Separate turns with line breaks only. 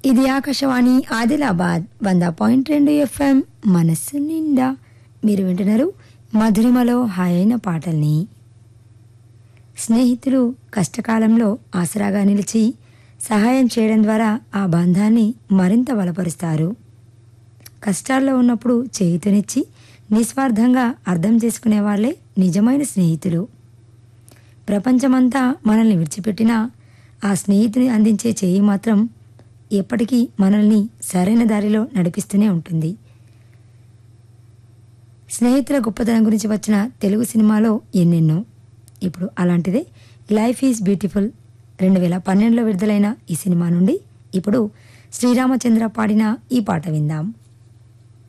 ఇది ఆకాశవాణి ఆదిలాబాద్ వంద పాయింట్ రెండు ఎఫ్ఎం మనస్సు నిండా మీరు వింటున్నారు మధురిమలో హాయైన పాటల్ని స్నేహితులు కష్టకాలంలో ఆసరాగా నిలిచి సహాయం చేయడం ద్వారా ఆ బంధాన్ని మరింత బలపరుస్తారు కష్టాల్లో ఉన్నప్పుడు చేయుతనిచ్చి నిస్వార్థంగా అర్థం చేసుకునే వాళ్ళే నిజమైన స్నేహితులు ప్రపంచమంతా మనల్ని విడిచిపెట్టినా ఆ స్నేహితుని అందించే చేయి మాత్రం ఎప్పటికీ మనల్ని సరైన దారిలో నడిపిస్తూనే ఉంటుంది స్నేహితుల గొప్పతనం గురించి వచ్చిన తెలుగు సినిమాలో ఎన్నెన్నో ఇప్పుడు అలాంటిదే లైఫ్ ఈజ్ బ్యూటిఫుల్ రెండు వేల పన్నెండులో విడుదలైన ఈ సినిమా నుండి ఇప్పుడు శ్రీరామచంద్ర పాడిన ఈ పాట విందాం